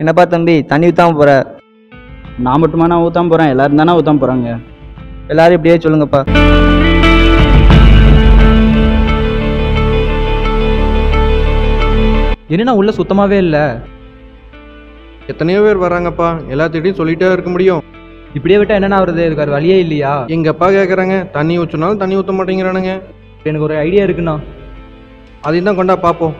என்னப்பா தம்பி தண்ணி ஊத்தாம போற நான் மட்டுமா நான் ஊத்தாம போகிறேன் எல்லாரும் தானே ஊத்தாம போகிறாங்க எல்லாரும் இப்படியே சொல்லுங்கப்பா என்னண்ணா உள்ள சுத்தமாவே இல்லை எத்தனையோ பேர் வராங்கப்பா எல்லாத்திட்டையும் சொல்லிட்டே இருக்க முடியும் இப்படியே விட்டா என்னண்ணா வருது இதுக்கு வேறு வழியே இல்லையா எங்க அப்பா கேட்குறாங்க தண்ணி ஊற்றினாலும் தண்ணி ஊற்ற மாட்டேங்கிறானுங்க எனக்கு ஒரு ஐடியா இருக்குண்ணா அதையும் தான் கொண்டா பார்ப்போம்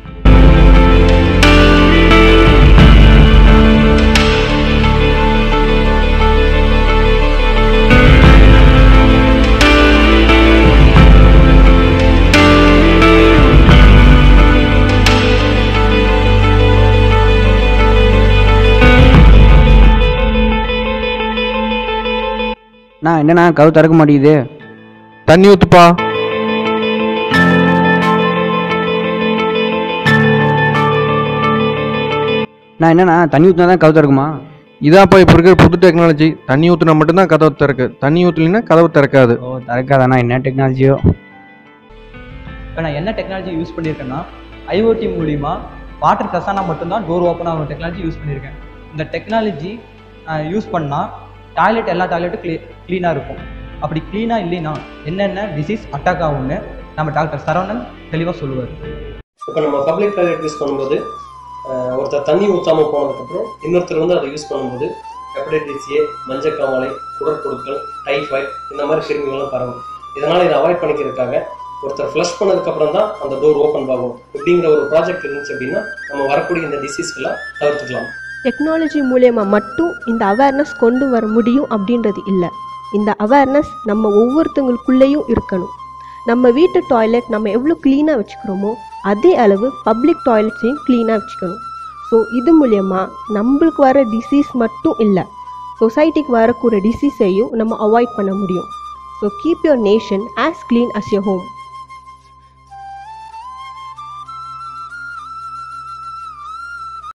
நான் என்னண்ணா கவு திறக்க மாட்டேங்குது தண்ணி ஊற்றுப்பா நான் என்னண்ணா தண்ணி ஊற்றினா தான் கவு திறக்குமா இதான்ப்பா இப்போ இருக்கிற புது டெக்னாலஜி தண்ணி ஊற்றினா மட்டும்தான் கதவு திறக்கு தண்ணி ஊற்றலைன்னா கதவு திறக்காது ஓ திறக்காதாண்ணா என்ன டெக்னாலஜியோ இப்போ நான் என்ன டெக்னாலஜி யூஸ் பண்ணியிருக்கேன்னா ஐஓடி மூலிமா வாட்டர் கசானா மட்டும்தான் டோர் ஓப்பன் ஆகிற டெக்னாலஜி யூஸ் பண்ணியிருக்கேன் இந்த டெக்னாலஜி யூஸ் பண்ணால் டாய்லெட் எல்லா டாய்லெட்டும் க்ளீ க்ளீனாக இருக்கும் அப்படி க்ளீனாக இல்லைன்னா என்னென்ன டிசீஸ் அட்டாக் ஆகும்னு நம்ம டாக்டர் சரவணன் தெளிவாக சொல்லுவார் இப்போ நம்ம பப்ளிக் டாய்லெட் யூஸ் பண்ணும்போது அஹ், ஒருத்தர் தண்ணி ஊற்றாமல் போனதுக்கப்புறம் இன்னொருத்தர் வந்து அதை யூஸ் பண்ணும்போது ஹெப்படைட்டிஸ் ஏ மஞ்சக்காமலை குடற்புழுக்கள் டைஃபாய்டு இந்த மாதிரி கிருமிகள்லாம் பரவும் இதனால் இதை அவாய்ட் பண்ணிக்கிறதுக்காக ஒருத்தர் ஃப்ளஷ் பண்ணதுக்கப்புறம் தான் அந்த டோர் ஓப்பன் ஆகும் இப்படிங்கிற ஒரு ப்ராஜெக்ட் இருந்துச்சு அப்படின்னா நம்ம வரக்கூடிய இந்த டிசீஸ்கெல்லாம் தவிர்த்துக்கலாம் டெக்னாலஜி மூலயமா மட்டும் இந்த அவேர்னஸ் கொண்டு வர முடியும் அப்படின்றது இல்லை இந்த அவேர்னஸ் நம்ம ஒவ்வொருத்தங்களுக்குள்ளேயும் இருக்கணும் நம்ம வீட்டு டாய்லெட் நம்ம எவ்வளோ க்ளீனாக வச்சுக்கிறோமோ அதே அளவு பப்ளிக் டாய்லெட்ஸையும் க்ளீனாக வச்சுக்கணும் ஸோ இது மூலயமா நம்மளுக்கு வர டிசீஸ் மட்டும் இல்லை சொசைட்டிக்கு வரக்கூடிய டிசீஸையும் நம்ம அவாய்ட் பண்ண முடியும் so keep your nation as clean as your home